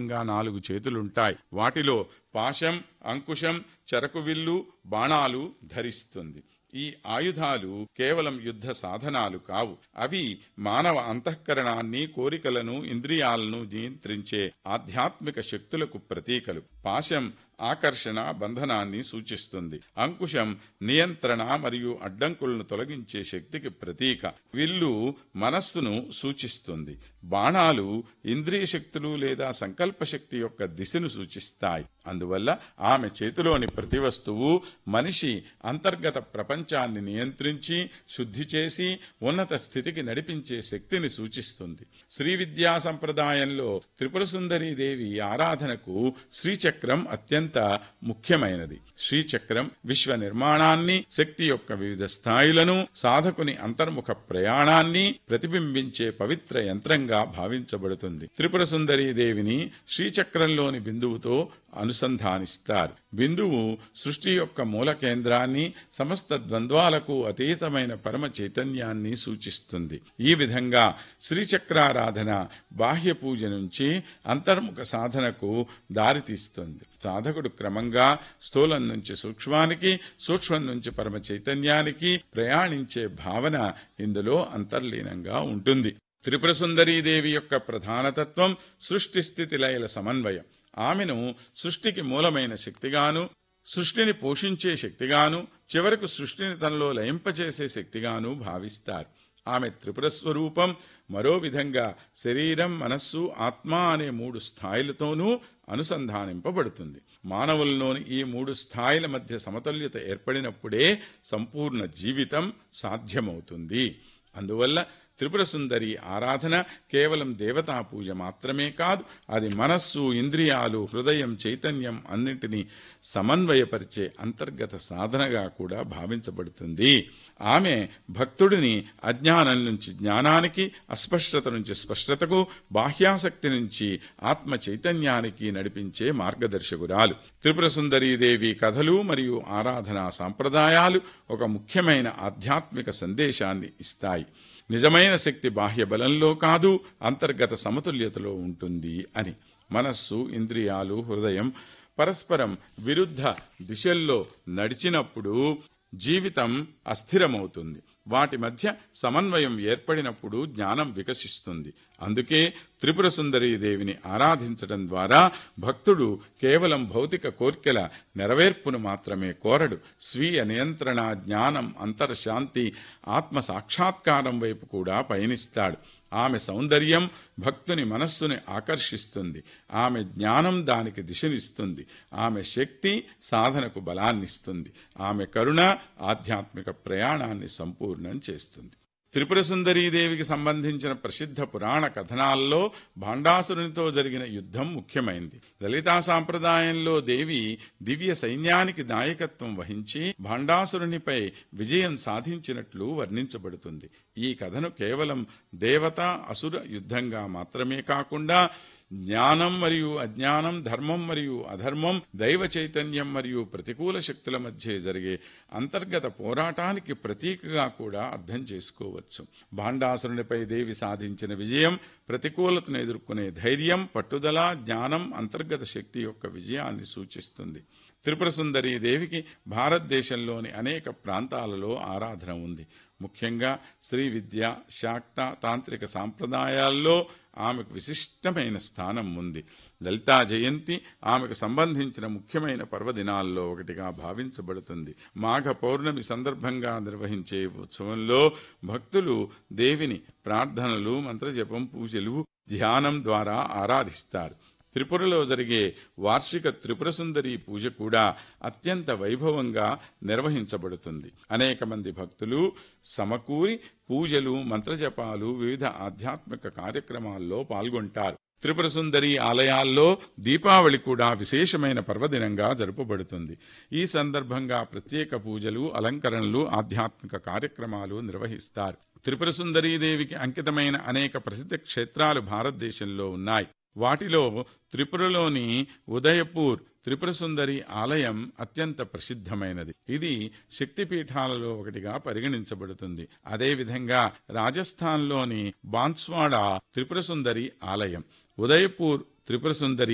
సాధారణంగా నాలుగు చేతులుంటాయి వాటిలో పాశం అంకుశం చెరకు విల్లు బాణాలు ధరిస్తుంది ఈ ఆయుధాలు కేవలం యుద్ధ సాధనాలు కావు అవి మానవ అంతఃకరణాన్ని కోరికలను ఇంద్రియాలను నియంత్రించే ఆధ్యాత్మిక శక్తులకు ప్రతీకలు పాశం ఆకర్షణ బంధనాన్ని సూచిస్తుంది అంకుశం నియంత్రణ మరియు అడ్డంకులను తొలగించే శక్తికి ప్రతీక విల్లు మనస్సును సూచిస్తుంది బాణాలు ఇంద్రియ శక్తులు లేదా సంకల్ప శక్తి యొక్క దిశను సూచిస్తాయి అందువల్ల ఆమె చేతిలోని ప్రతి వస్తువు మనిషి అంతర్గత ప్రపంచాన్ని నియంత్రించి శుద్ధి చేసి ఉన్నత స్థితికి నడిపించే శక్తిని సూచిస్తుంది శ్రీ విద్యా సంప్రదాయంలో త్రిపుర దేవి ఆరాధనకు శ్రీచక్రం అత్యంత ముఖ్యమైనది శ్రీచక్రం విశ్వ నిర్మాణాన్ని శక్తి యొక్క వివిధ స్థాయిలను సాధకుని అంతర్ముఖ ప్రయాణాన్ని ప్రతిబింబించే పవిత్ర యంత్రంగా భావించబడుతుంది త్రిపుర దేవిని శ్రీచక్రంలోని బిందువుతో అనుసంధానిస్తారు బిందువు సృష్టి యొక్క మూల కేంద్రాన్ని సమస్త ద్వంద్వాలకు అతీతమైన పరమ చైతన్యాన్ని సూచిస్తుంది ఈ విధంగా శ్రీచక్రారాధన బాహ్య పూజ నుంచి అంతర్ముఖ సాధనకు దారితీస్తుంది సాధకుడు క్రమంగా స్థూలం నుంచి సూక్ష్మానికి సూక్ష్మం నుంచి పరమ చైతన్యానికి ప్రయాణించే భావన ఇందులో అంతర్లీనంగా ఉంటుంది త్రిపుర దేవి యొక్క ప్రధానతత్వం సృష్టి స్థితి లయల సమన్వయం ఆమెను సృష్టికి మూలమైన శక్తిగాను సృష్టిని పోషించే శక్తిగాను చివరకు సృష్టిని తనలో లయింపచేసే శక్తిగాను భావిస్తారు ఆమె త్రిపుర స్వరూపం మరో విధంగా శరీరం మనస్సు ఆత్మ అనే మూడు స్థాయిలతోనూ అనుసంధానింపబడుతుంది మానవుల్లోని ఈ మూడు స్థాయిల మధ్య సమతుల్యత ఏర్పడినప్పుడే సంపూర్ణ జీవితం సాధ్యమవుతుంది అందువల్ల త్రిపుర సుందరి ఆరాధన కేవలం దేవతా పూజ మాత్రమే కాదు అది మనస్సు ఇంద్రియాలు హృదయం చైతన్యం అన్నింటినీ సమన్వయపరిచే అంతర్గత సాధనగా కూడా భావించబడుతుంది ఆమె భక్తుడిని అజ్ఞానం నుంచి జ్ఞానానికి అస్పష్టత నుంచి స్పష్టతకు బాహ్యాసక్తి నుంచి ఆత్మ చైతన్యానికి నడిపించే మార్గదర్శకురాలు త్రిపుర దేవి కథలు మరియు ఆరాధనా సాంప్రదాయాలు ఒక ముఖ్యమైన ఆధ్యాత్మిక సందేశాన్ని ఇస్తాయి నిజమైన శక్తి బాహ్య బలంలో కాదు అంతర్గత సమతుల్యతలో ఉంటుంది అని మనస్సు ఇంద్రియాలు హృదయం పరస్పరం విరుద్ధ దిశల్లో నడిచినప్పుడు జీవితం అస్థిరమవుతుంది వాటి మధ్య సమన్వయం ఏర్పడినప్పుడు జ్ఞానం వికసిస్తుంది అందుకే త్రిపుర దేవిని ఆరాధించడం ద్వారా భక్తుడు కేవలం భౌతిక కోర్కెల నెరవేర్పును మాత్రమే కోరడు స్వీయ నియంత్రణ జ్ఞానం అంతర్శాంతి ఆత్మ సాక్షాత్కారం వైపు కూడా పయనిస్తాడు ఆమె సౌందర్యం భక్తుని మనస్సుని ఆకర్షిస్తుంది ఆమె జ్ఞానం దానికి దిశనిస్తుంది ఆమె శక్తి సాధనకు బలాన్నిస్తుంది ఆమె కరుణ ఆధ్యాత్మిక ప్రయాణాన్ని సంపూర్ణం చేస్తుంది త్రిపుర దేవికి సంబంధించిన ప్రసిద్ధ పురాణ కథనాల్లో భాండాసురునితో జరిగిన యుద్ధం ముఖ్యమైంది లలితా సాంప్రదాయంలో దేవి దివ్య సైన్యానికి నాయకత్వం వహించి భాండాసురునిపై విజయం సాధించినట్లు వర్ణించబడుతుంది ఈ కథను కేవలం దేవత అసుర యుద్ధంగా మాత్రమే కాకుండా జ్ఞానం మరియు అజ్ఞానం ధర్మం మరియు అధర్మం దైవ చైతన్యం మరియు ప్రతికూల శక్తుల మధ్య జరిగే అంతర్గత పోరాటానికి ప్రతీకగా కూడా అర్థం చేసుకోవచ్చు భాండాసురునిపై దేవి సాధించిన విజయం ప్రతికూలతను ఎదుర్కొనే ధైర్యం పట్టుదల జ్ఞానం అంతర్గత శక్తి యొక్క విజయాన్ని సూచిస్తుంది త్రిపుర దేవికి భారతదేశంలోని అనేక ప్రాంతాలలో ఆరాధన ఉంది ముఖ్యంగా శ్రీ విద్య శాక్త తాంత్రిక సాంప్రదాయాల్లో ఆమెకు విశిష్టమైన స్థానం ఉంది లలితా జయంతి ఆమెకు సంబంధించిన ముఖ్యమైన పర్వదినాల్లో ఒకటిగా భావించబడుతుంది మాఘ పౌర్ణమి సందర్భంగా నిర్వహించే ఉత్సవంలో భక్తులు దేవిని ప్రార్థనలు మంత్రజపం పూజలు ధ్యానం ద్వారా ఆరాధిస్తారు త్రిపురలో జరిగే వార్షిక త్రిపుర సుందరి పూజ కూడా అత్యంత వైభవంగా నిర్వహించబడుతుంది అనేక మంది భక్తులు సమకూరి పూజలు మంత్రజపాలు వివిధ ఆధ్యాత్మిక కార్యక్రమాల్లో పాల్గొంటారు త్రిపుర సుందరి ఆలయాల్లో దీపావళి కూడా విశేషమైన పర్వదినంగా జరుపబడుతుంది ఈ సందర్భంగా ప్రత్యేక పూజలు అలంకరణలు ఆధ్యాత్మిక కార్యక్రమాలు నిర్వహిస్తారు త్రిపుర దేవికి అంకితమైన అనేక ప్రసిద్ధ క్షేత్రాలు భారతదేశంలో ఉన్నాయి వాటిలో త్రిపురలోని ఉదయపూర్ త్రిపుర సుందరి ఆలయం అత్యంత ప్రసిద్ధమైనది ఇది శక్తిపీఠాలలో ఒకటిగా పరిగణించబడుతుంది అదేవిధంగా రాజస్థాన్లోని బాన్స్వాడ త్రిపుర సుందరి ఆలయం ఉదయపూర్ త్రిపుర సుందరి